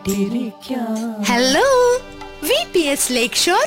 hello V P S lake shore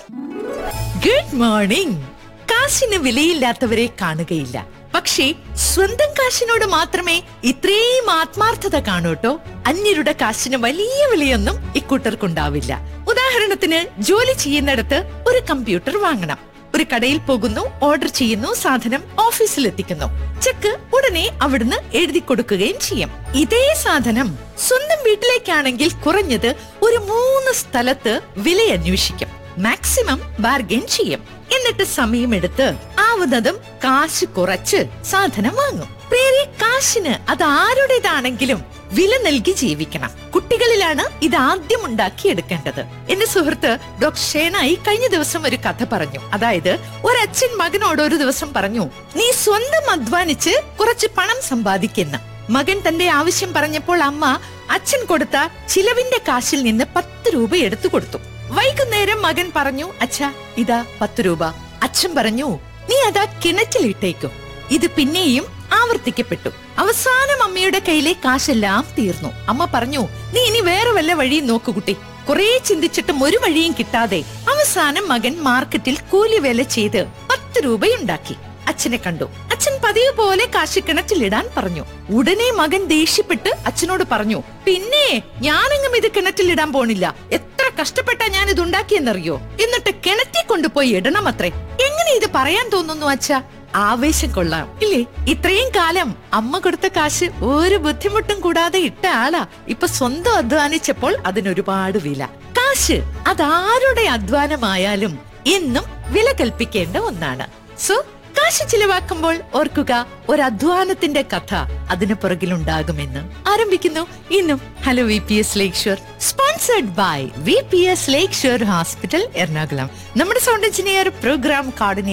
good morning കാശിന് വിലയില്ലാത്തവരെ കാണുകയില്ല പക്ഷേ സ്വന്തം കാശിനോട് മാത്രമേ ഇത്രയും ആത്മാർത്ഥത കാണൂട്ടോ അന്യരുടെ കാശിന് വലിയ വിലയൊന്നും ഇക്കൂട്ടർക്കുണ്ടാവില്ല ഉദാഹരണത്തിന് ജോലി ചെയ്യുന്നിടത്ത് ഒരു കമ്പ്യൂട്ടർ വാങ്ങണം ഒരു കടയിൽ പോകുന്നു ഓർഡർ ചെയ്യുന്നു സാധനം ഓഫീസിൽ എത്തിക്കുന്നു ചെക്ക് ഉടനെ അവിടുന്ന് എഴുതി കൊടുക്കുകയും ചെയ്യും ഇതേ സാധനം സ്വന്തം വീട്ടിലേക്കാണെങ്കിൽ കുറഞ്ഞത് ഒരു മൂന്ന് സ്ഥലത്ത് വില അന്വേഷിക്കും മാക്സിമം ബാർഗൈൻ ചെയ്യും എന്നിട്ട് സമയമെടുത്ത് ആവുന്നതും കാശ് കുറച്ച് സാധനം വാങ്ങും പ്രിയരെ കാശിന് അത് ആരുടേതാണെങ്കിലും വില നൽകി ജീവിക്കണം കുട്ടികളിലാണ് ഇത് ആദ്യം ഉണ്ടാക്കിയെടുക്കേണ്ടത് എന്റെ സുഹൃത്ത് ഡോക്ടർ ഷേനായി കഴിഞ്ഞ ദിവസം ഒരു കഥ പറഞ്ഞു അതായത് ഒരച്ഛൻ മകനോട് ഒരു ദിവസം പറഞ്ഞു നീ സ്വന്തം അധ്വാനിച്ച് കുറച്ച് പണം സമ്പാദിക്കുന്ന മകൻ തന്റെ ആവശ്യം പറഞ്ഞപ്പോൾ അമ്മ അച്ഛൻ കൊടുത്ത ചിലവിന്റെ കാശിൽ നിന്ന് പത്ത് രൂപ എടുത്തു കൊടുത്തു വൈകുന്നേരം മകൻ പറഞ്ഞു അച്ഛാ ഇതാ പത്ത് രൂപ അച്ഛൻ പറഞ്ഞു നീ അതാ കിണറ്റിലിട്ടേക്കും ഇത് പിന്നെയും ആവർത്തിക്കപ്പെട്ടു അവസാനം അമ്മയുടെ കയ്യിലെ കാശെല്ലാം തീർന്നു അമ്മ പറഞ്ഞു നീ ഇനി വേറെ വല്ല വഴിയും നോക്കു കുട്ടി കുറെ ചിന്തിച്ചിട്ടും ഒരു വഴിയും കിട്ടാതെ അവസാനം മകൻ മാർക്കറ്റിൽ കൂലി വേല ചെയ്ത് പത്ത് രൂപയുണ്ടാക്കി അച്ഛനെ കണ്ടു അച്ഛൻ പതിവ് പോലെ കാശ് കിണറ്റിലിടാൻ പറഞ്ഞു ഉടനെ മകൻ ദേഷ്യപ്പെട്ട് അച്ഛനോട് പറഞ്ഞു പിന്നെ ഞാനെങ്ങും ഇത് കിണറ്റിലിടാൻ പോണില്ല എത്ര കഷ്ടപ്പെട്ടാ ഞാൻ ഇത് ഉണ്ടാക്കിയെന്നറിയോ എന്നിട്ട് കിണറ്റി കൊണ്ടുപോയി ഇടണം അത്രേ എങ്ങനെ ഇത് പറയാൻ തോന്നുന്നു അച്ഛാ ആവേശം കൊള്ളാം ഇല്ലേ ഇത്രയും കാലം അമ്മ കൊടുത്ത കാശ് ഒരു ബുദ്ധിമുട്ടും കൂടാതെ ഇട്ട ആളാ ഇപ്പൊ സ്വന്തം അധ്വാനിച്ചപ്പോൾ അതിനൊരുപാട് വില കാശ് അതാരുടെ അധ്വാനമായാലും എന്നും വില കൽപ്പിക്കേണ്ട ഒന്നാണ് സോ കാശ് ചിലവാക്കുമ്പോൾ ഓർക്കുക ഒരു അധ്വാനത്തിന്റെ കഥ അതിന് പുറകിലുണ്ടാകുമെന്ന് ആരംഭിക്കുന്നു ഇന്നും hello V P S lake shore sponsored by V P S lake shore hospital Ernakulam നമ്മുടെ സൗണ്ട് എഞ്ചിനീയർ പ്രോഗ്രാം കോർഡിനേറ്റർ